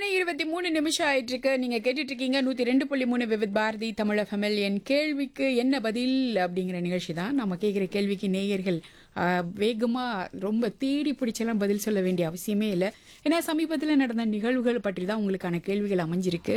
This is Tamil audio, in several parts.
இருபத்தி மூணு நிமிஷம் ஆயிட்டு இருக்கு நீங்க கேட்டுட்டு இருக்கீங்க நூத்தி ரெண்டு புள்ளி மூணு விவித் பாரதி தமிழ் எஃப்எம்எல் என் கேள்விக்கு என்ன பதில் அப்படிங்கிற நிகழ்ச்சி தான் நம்ம கேட்குற கேள்விக்கு நேயர்கள் ஆஹ், வேகமா ரொம்ப தேடி பிடிச்செல்லாம் பதில் சொல்ல வேண்டிய அவசியமே இல்லை ஏன்னா சமீபத்தில் நடந்த நிகழ்வுகள் பற்றி தான் உங்களுக்கான கேள்விகள் அமைஞ்சிருக்கு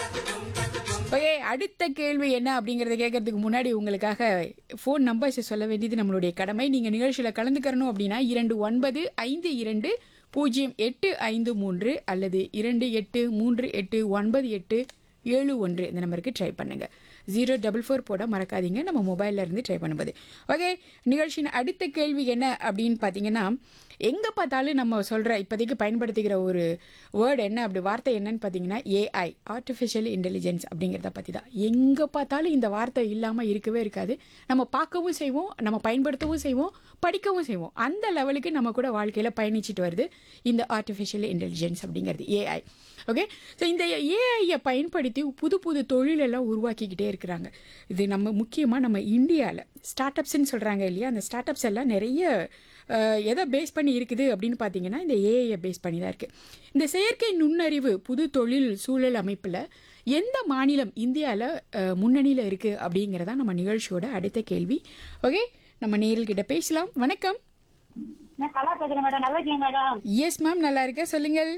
ஓகே அடுத்த கேள்வி என்ன அப்படிங்கறத கேட்கறதுக்கு முன்னாடி உங்களுக்காக ஃபோன் நம்பர்ஸ் சொல்ல வேண்டியது நம்மளுடைய கடமை நீங்க நிகழ்ச்சியில கலந்துக்கிறணும் அப்படின்னா இரண்டு ஒன்பது ஐந்து இரண்டு பூஜ்ஜியம் எட்டு ஐந்து மூன்று அல்லது இரண்டு எட்டு மூன்று எட்டு ஒன்பது எட்டு ஏழு ஒன்று இந்த நம்பருக்கு ட்ரை பண்ணுங்க ஜீரோ டபுள் ஃபோர் போட மறக்காதீங்க நம்ம மொபைல்ல இருந்து ட்ரை பண்ணும்போது ஓகே நிகழ்ச்சியின் அடுத்த கேள்வி என்ன அப்படின்னு பார்த்தீங்கன்னா எங்கே பார்த்தாலும் நம்ம சொல்கிற இப்போதைக்கு பயன்படுத்திக்கிற ஒரு வேர்டு என்ன அப்படி வார்த்தை என்னன்னு பார்த்தீங்கன்னா ஏஐ ஆர்டிஃபிஷியல் இன்டெலிஜென்ஸ் அப்படிங்கிறத பற்றி தான் எங்கே பார்த்தாலும் இந்த வார்த்தை இல்லாமல் இருக்கவே இருக்காது நம்ம பார்க்கவும் செய்வோம் நம்ம பயன்படுத்தவும் செய்வோம் படிக்கவும் செய்வோம் அந்த லெவலுக்கு நம்ம கூட வாழ்க்கையில் பயணிச்சிட்டு வருது இந்த ஆர்டிஃபிஷியல் இன்டெலிஜென்ஸ் அப்படிங்கிறது ஏஐ ஓகே ஸோ இந்த ஏஐயை பயன்படுத்தி புது புது தொழிலெல்லாம் உருவாக்கிக்கிட்டே இருக்கிறாங்க இது நம்ம முக்கியமாக நம்ம இந்தியாவில் ஸ்டார்ட் அப்ஸ்ன்னு சொல்கிறாங்க இல்லையா அந்த ஸ்டார்ட் அப்ஸ் எல்லாம் நிறைய அஹ், எதை பேஸ் பண்ணி இருக்குது அப்படின்னு பார்த்தீங்கன்னா இந்த ஏஐயை பேஸ் பண்ணி தான் இருக்குது இந்த செயற்கை நுண்ணறிவு புது தொழில் சூழல் அமைப்பில் எந்த மாநிலம் இந்தியாவில் முன்னணியில் இருக்குது அப்படிங்கிறதா நம்ம நிகழ்ச்சியோட அடுத்த கேள்வி ஓகே நம்ம நேரில் பேசலாம் வணக்கம் நான் கலா பேசுறேன் மேடம் நல்லா இருக்கீங்க மேடம் எஸ் மேம் நல்லா இருக்கேன் சொல்லுங்கள்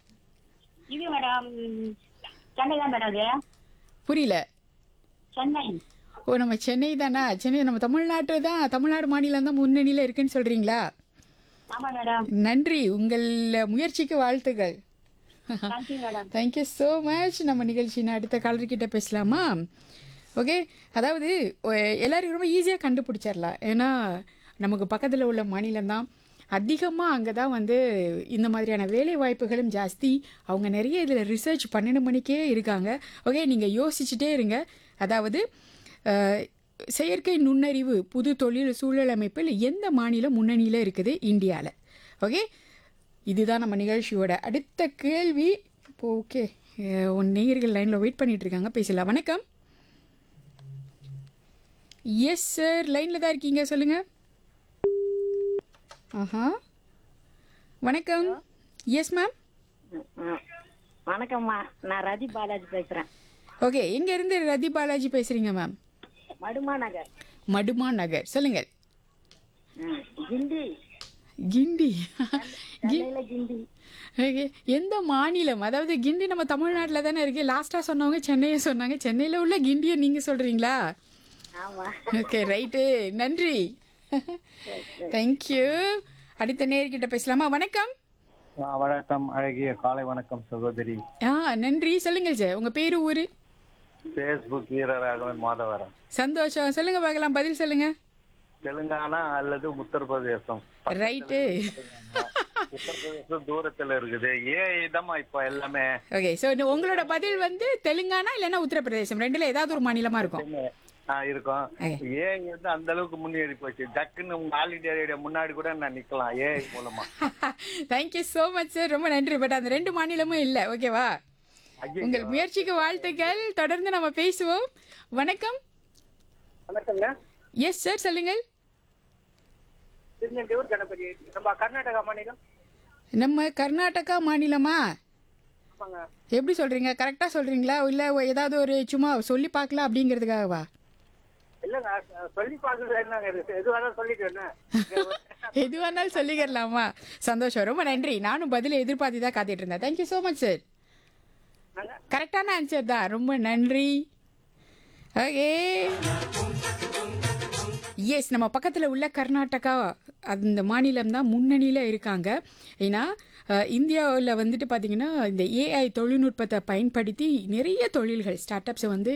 இது மேடம் சென்னை தான் மேடம் இது புரியல சென்னை ஓ நம்ம சென்னை தானா சென்னை நம்ம தமிழ்நாட்டு தான் தமிழ்நாடு மாநிலம் தான் முன்னணியில் இருக்குன்னு சொல்கிறீங்களா ஆமா மேடம் நன்றி உங்கள் முயற்சிக்கு வாழ்த்துக்கள் thank you madam thank you so much நம்ம நிகழ்ச்சியின் அடுத்த காலர்கிட்ட பேசலாமா ஓகே அதாவது ஒ- எல்லாரும் ரொம்ப ஈஸியாக கண்டுபிடிச்சிடலாம் ஏன்னா நமக்கு பக்கத்தில் உள்ள மாநிலம் தான் அதிகமாக அங்கே தான் வந்து இந்த மாதிரியான வேலை வாய்ப்புகளும் ஜாஸ்தி அவங்க நிறைய இதில் ரிசர்ச் பன்னெண்டு மணிக்கே இருக்காங்க ஓகே நீங்கள் யோசிச்சுட்டே இருங்க அதாவது அஹ், செயற்கை நுண்ணறிவு புது தொழில் சூழல் அமைப்பில் எந்த மாநிலம் முன்னணியில் இருக்குது இந்தியாவில் ஓகே இதுதான் நம்ம நிகழ்ச்சியோட அடுத்த கேள்வி இப்போ ஓகே ஒன் நேயர்கள் லைனில் வெயிட் பண்ணிட்டு இருக்காங்க பேசலாம் வணக்கம் எஸ் சார் லைனில் தான் இருக்கீங்க சொல்லுங்க ஆஹா வணக்கம் எஸ் மேம் ம். வணக்கம்மா நான் ரதி பாலாஜி பேசுறேன் ஓகே எங்க இருந்து ரதி பாலாஜி பேசுறீங்க மேம் மடுமா நகர் மடுமா நகர் சொல்லுங்கள் ம். கிண்டி கிண்டி சென்னையில கிண்டி ஓகே எந்த மாநிலம் அதாவது கிண்டி நம்ம தமிழ்நாட்டில் தானே இருக்கு லாஸ்ட்டாக சொன்னவங்க சென்னையை சொன்னாங்க சென்னையில் உள்ள கிண்டியை நீங்கள் சொல்கிறீங்களா ஆமா ஓகே ரைட்டு நன்றி தேங்க்யூ அடுத்த நேர்கிட்ட பேசலாமா வணக்கம் ஆ, வணக்கம் அழகிய காலை வணக்கம் சகோதரி ஆ நன்றி சொல்லுங்கள் சார் உங்கள் பேர் ஊர் பேஸ்புக் வீரராகவன் மாதவரம் சந்தோஷம் சொல்லுங்க பார்க்கலாம் பதில் சொல்லுங்க தெலுங்கானா அல்லது உத்தரப்பிரதேசம் ரைட்டு உத்தரப்பிரதேசம் தூரத்துல இருக்குது ஏன் இதமா இப்ப எல்லாமே ஓகே ஸோ உங்களோட பதில் வந்து தெலுங்கானா இல்லைன்னா உத்தரப்பிரதேசம் ரெண்டுல ஏதாவது ஒரு மாநிலமா இருக்கும் ஆ, இருக்கும் Okay. ஏன் வந்து அந்த அளவுக்கு முன்னேறி போச்சு டக்குன்னு உங்க ஆல் இண்டியா ரேடியோ முன்னாடி கூட நான் நிக்கலாம் ஏ மூலமா தேங்க்யூ ஸோ மச் சார் ரொம்ப நன்றி பட் அந்த ரெண்டு மாநிலமும் இல்லை ஓகேவா ஐயோ உங்கள் முயற்சிக்கு வாழ்த்துக்கள் தொடர்ந்து நம்ம பேசுவோம் வணக்கம் வணக்கங்க எஸ் சார் சொல்லுங்கள் திருநெல்வேலூர் கணபதி நம்ம கர்நாடகா மாநிலம் நம்ம கர்நாடகா மாநிலமா ஆமாங்க எப்படி சொல்றீங்க கரெக்டா சொல்றீங்களா இல்ல ஏதாவது ஒரு சும்மா சொல்லி பார்க்கலாம் அப்படிங்கிறதுக்காகவா இல்லைங்க அஹ் சொல்லி பார்க்கறது என்னங்க இது எது வேணாலும் சொல்லிட்டு என்ன எது வேணாலும் சொல்லிக்கிறலாமா சந்தோஷம் ரொம்ப நன்றி நானும் பதில் எதிர்பார்த்து தான் காத்துட்டு இருந்தேன் தேங்க்யூ ஸோ மச் சார் கரெக்டான ஆன்சர் தான் ரொம்ப நன்றி ஓகே எஸ் நம்ம பக்கத்தில் உள்ள கர்நாடகா அந்த மாநிலம் தான் முன்னணியில் இருக்காங்க ஏன்னா இந்தியாவில் வந்துட்டு பார்த்தீங்கன்னா இந்த ஏஐ தொழில்நுட்பத்தை பயன்படுத்தி நிறைய தொழில்கள் ஸ்டார்ட் அப்ஸை வந்து